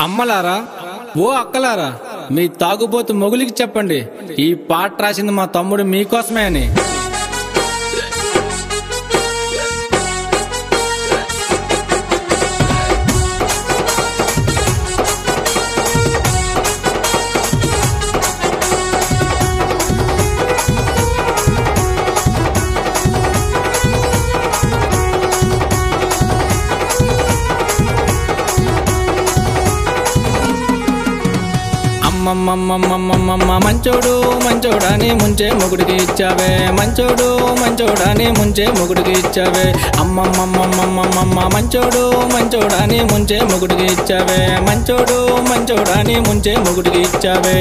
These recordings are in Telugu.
అమ్మలారా ఓ అక్కలారా మీ తాగుబోతు మొగులికి చెప్పండి ఈ పాట రాసింది మా తమ్ముడు మీకోసమే అని అమ్మమ్మమ్మమ్మమ్మమ్మ మంచోడు మంచోడని ముంచే మొగుడికి ఇచ్చావే మంచోడు మంచోడని ముంచే మొగుడికి ఇచ్చావే అమ్మమ్మమ్మమ్మమ్మమ్మ మంచోడు మంచోడని ముంచే మొగుడికి ఇచ్చావే మంచోడు మంచోడని ముంచే మొగుడికి ఇచ్చావే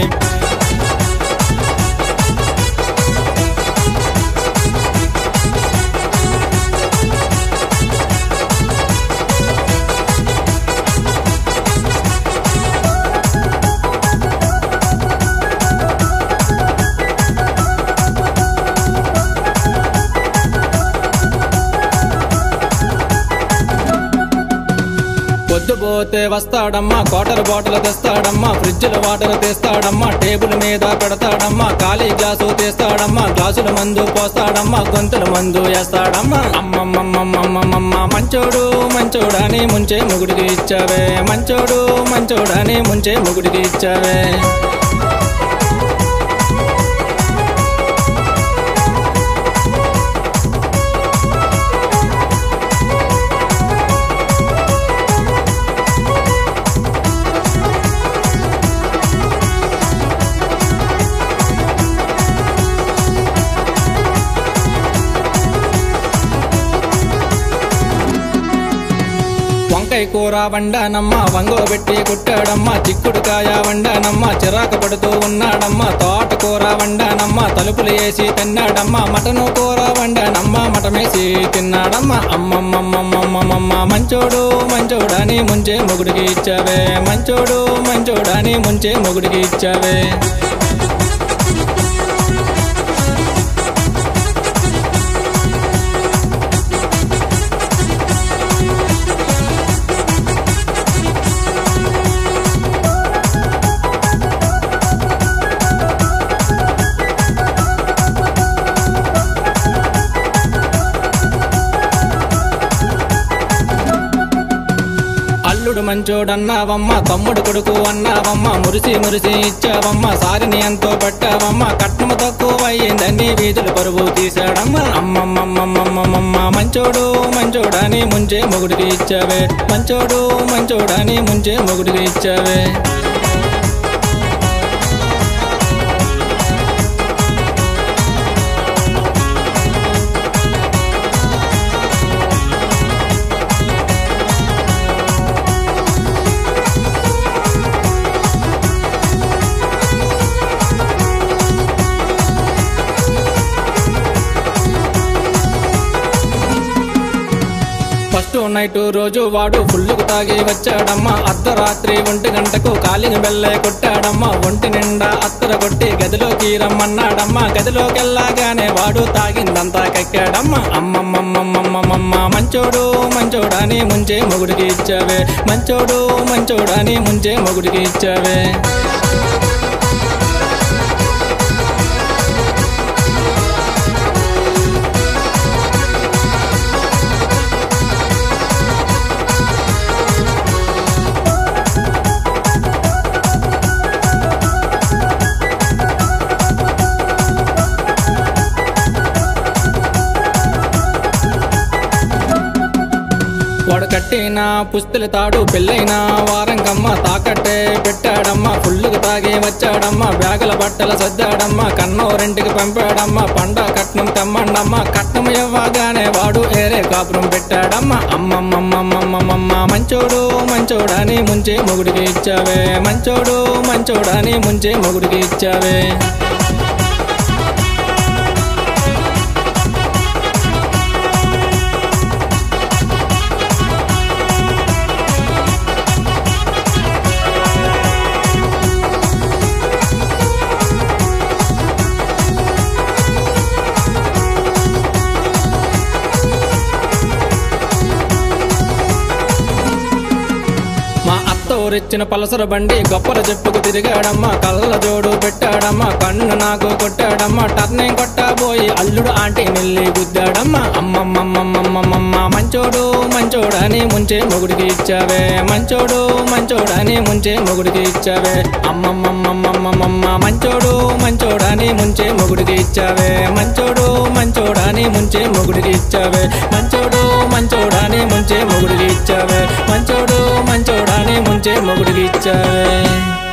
పొద్దుపోతే వస్తాడమ్మా క్వార్టర్ బాటిల్ తెస్తాడమ్మా ఫ్రిడ్జ్లో వాటర్ తెస్తాడమ్మా టేబుల్ మీద పెడతాడమ్మా ఖాళీ గ్లాసు తెస్తాడమ్మా గ్లాసుల మందు పోస్తాడమ్మా గొంతుల మందు వేస్తాడమ్మా అమ్మమ్మమ్మమ్మమ్మమ్మ మంచోడు మంచోడని ముంచే ముగుడికి ఇచ్చావే మంచోడు మంచోడని ముంచే ముగుడికి ఇచ్చావే వంకాయ కూర వండానమ్మా వంగో పెట్టి కుట్టాడమ్మా చిక్కుడుకాయ వండానమ్మా చిరాకు పడుతూ ఉన్నాడమ్మా తోటకూర వండానమ్మా తలుపులు వేసి తిన్నాడమ్మా మటను కూర వండానమ్మా మటమేసి తిన్నాడమ్మా అమ్మమ్మమ్మమ్మమ్మమ్మ మంచోడు మంచోడని ముంచే మొగుడికి ఇచ్చావే మంచోడు మంచోడని ముంచే మొగుడికి ఇచ్చావే అల్లుడు మంచోడన్నావమ్మ తమ్ముడు కొడుకు అన్నావమ్మ మురిసి మురిసి ఇచ్చావమ్మ సారిని ఎంతో పట్టావమ్మ కట్నము తక్కువ అయ్యిందని వీధులు పరువు తీశాడమ్మ అమ్మమ్మమ్మమ్మమ్మమ్మ మంచోడు మంచోడని ముంచే మొగుడికి ఇచ్చావే మంచోడు మంచోడని ముంచే మొగుడికి ఇచ్చావే ఫస్ట్ నైట్ రోజు వాడు ఫుల్లుకు తాగి వచ్చాడమ్మా అర్ధరాత్రి ఒంటి గంటకు కాలింగ్ బెల్లే కొట్టాడమ్మా ఒంటి నిండా అత్తర కొట్టి గదిలోకి రమ్మన్నాడమ్మా గదిలోకి వెళ్ళగానే వాడు తాగిందంతా కక్కాడమ్మా అమ్మమ్మమ్మమ్మమ్మమ్మ మంచోడు మంచోడని ముంచే మొగుడికి ఇచ్చావే మంచోడు మంచోడని ముంచే మొగుడికి ఇచ్చావే వాడు కట్టిన పుస్తల తాడు పెళ్ళైన వారంకమ్మ తాకట్టే పెట్టాడమ్మా ఫుల్లుకు తాగి వచ్చాడమ్మా బ్యాగుల బట్టల సర్దాడమ్మా కన్నో రెంటికి పంపాడమ్మా పండ కట్నం తెమ్మండమ్మా కట్నం ఇవ్వగానే వాడు ఏరే కాపురం పెట్టాడమ్మా అమ్మమ్మమ్మమ్మమ్మమ్మ మంచోడు మంచోడని ముంచే మొగుడికి ఇచ్చావే మంచోడు మంచోడని ముంచే మొగుడికి ఇచ్చావే ఊరిచ్చిన పలసర బండి గొప్పల చెప్పుకు తిరిగాడమ్మా కళ్ళ జోడు పెట్టాడమ్మా కన్ను నాకు కొట్టాడమ్మా టర్నింగ్ కొట్టబోయి అల్లుడు ఆంటీ నెల్లి గుద్దాడమ్మా అమ్మమ్మమ్మమ్మమ్మమ్మ మంచోడు మంచోడని ముంచే మొగుడికి ఇచ్చావే మంచోడు మంచోడని ముంచే మొగుడికి ఇచ్చావే అమ్మమ్మమ్మమ్మమ్మమ్మ మంచోడు మంచోడని ముంచే మొగుడికి ఇచ్చావే మంచోడు మంచోడని ముంచే మొగుడికి ఇచ్చావే మంచోడు మంచోడని ముంచే మొగుడికి ఇచ్చావే మంచోడు మంచోడని ముంచే మొగుడికి ఇచ్చావే